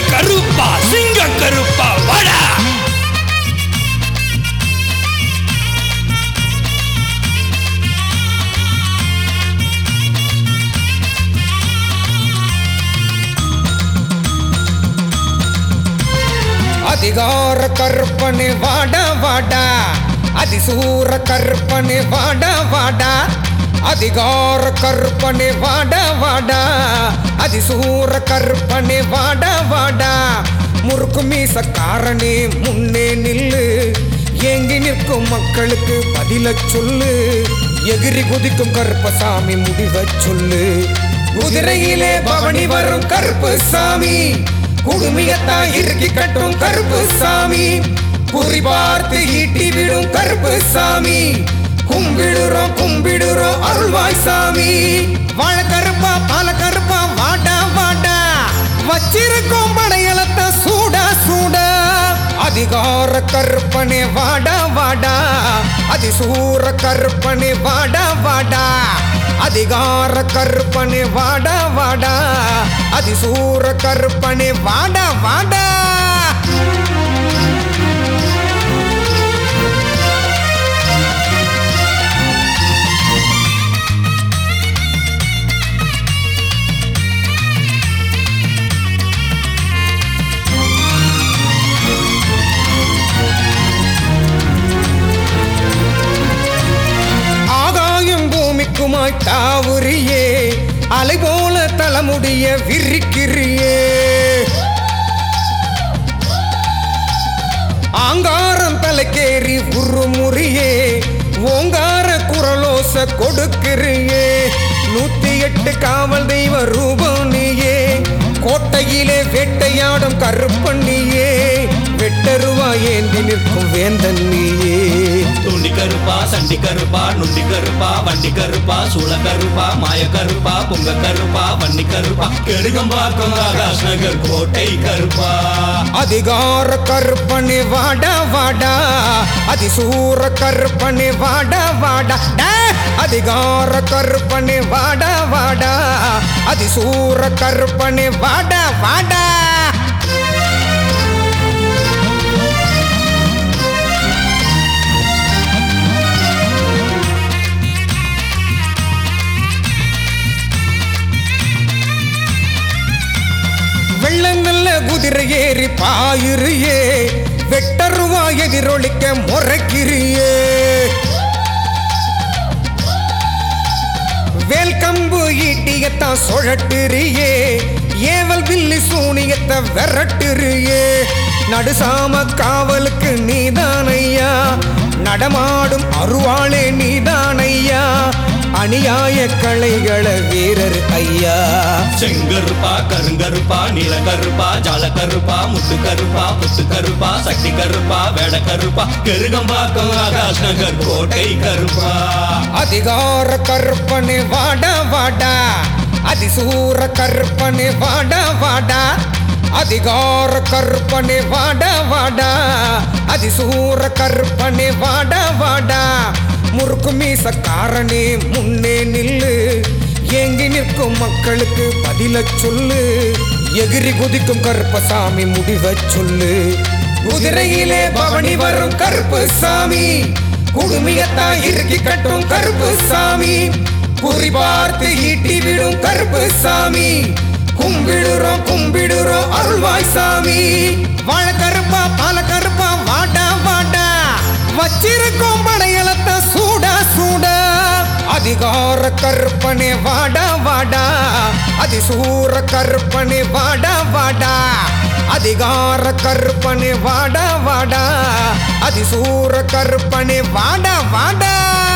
கருப்பா சிங்க கருப்பா வாடா அதிகார கற்பனை வாடா வாடா அதிசூர கற்பனை வாடா வாடா அதிகார கற்பனை வாடா வாடா அதிசூர கற்பனை வாடா வாடா முறுக்கு மீசக்காரனே முன்னே நில்லு ஏங்கி நிற்கும் மக்களுக்கு பதில சொல்லு எகிரி குதிக்கும் கருப்பசாமி முடிவ சொல்லு குதிரையிலே பவனி வரும் கருப்பு சாமி குடுமியத்தான் இறுக்கி கட்டும் கருப்பு சாமி குறி பார்த்து ஈட்டி விடும் கருப்பு சாமி கும்பிடுறோம் கும்பிடுறோம் அருள்வாய் சாமி வாழ கருப்பா பால கருப்பா வாடா வாடா வச்சிருக்கோம் படையலத்த சூடா சூடா அதிகார கருப்பனே வாடா வாடா அதிசூர கருப்பனே வாடா வாடா அதிகார கருப்பனே வாடா வாடா அதிசூர கருப்பனே வாடா வாடா ஆகாயம் பூமிக்குமாய் தாவுரியே அலை போல தலைமுடிய விரிக்கிறியே ஆங்காரம் தலைக்கேறி உருமுறியே ஓங்கார குரலோச கொடுக்கிறியே நூத்தி எட்டு காவல் தெய்வ ரூபணியே கோட்டையிலே வேட்டையாடும் கருப்பண்ணியே வெட்டருவா ஏந்தி நிற்கும் வேந்தன் நீயே துண்டி கருப்பா சண்டி கருப்பா நுண்டி கருப்பா வண்டி கருப்பா சூள கருப்பா மாய கருப்பா பொங்க கருப்பா வண்டி கருப்பா கெடுகம்பாக்கம் ஆகாஷ் நகர் கோட்டை கருப்பா அதிகார கருப்பனே வாடா வாடா அதிசூர கருப்பனே வாடா வாடா டே! அதிகார கருப்பனே வாடா வாடா அதிசூர கருப்பனே வாடா வாடா வெள்ளம் நல்ல குதிரை ஏறி பாயிரியே வெட்டருவா எதிரொலிக்க முறைக்கிறியே வேல் கம்பு ஈட்டியத்தான் சுழட்டுறியே ஏவல் வில்லி சூனியத்தை விரட்டுறியே நடுசாம காவலுக்கு நீதானையா நடமாடும் அருவாளே நீதானையா அநியாய கலைகள வீரர் ஐயா செங்கருப்பா கருங்கருப்பா நீல கருப்பா ஜால கருப்பா முத்து கருப்பா புத்து கருப்பா சக்தி கருப்பா வேட கருப்பா கெருகம்பாக்கம் ஆகாஷ் நகர் கோட்டை கருப்பா அதிகார கற்பனை வாடா வாடா அதிசூர கற்பனை வாடா வாடா அதிகார கற்பனை வாடா வாடா அதிசூர கற்பனை வாடா வாடா முறுக்கு மீசக்காரனே முன்னே நில்லு ஏங்கி நிற்கும் மக்களுக்கு பதில சொல்லு எகிரி குதிக்கும் கருப்பசாமி முடிவ சொல்லு குதிரையிலே பவனி வரும் கருப்பு சாமி குடுமியத்தான் இறுக்கி கட்டும் கருப்பு சாமி குறி பார்த்து ஈட்டி விடும் கருப்பு சாமி கும்பிடுறோம் கும்பிடுறோம் அருள்வாய் சாமி வாழ கருப்பா பால கருப்பா வாடா வாடா வச்சிருக்கோம் படையலத்த சூடா சூடா அதிகார கற்பனை வாடா வாடா அதிசூர கற்பனை வாடா வாடா அதிகார கற்பனை வாடா வாடா அதிசூர கற்பனை வாடா வாடா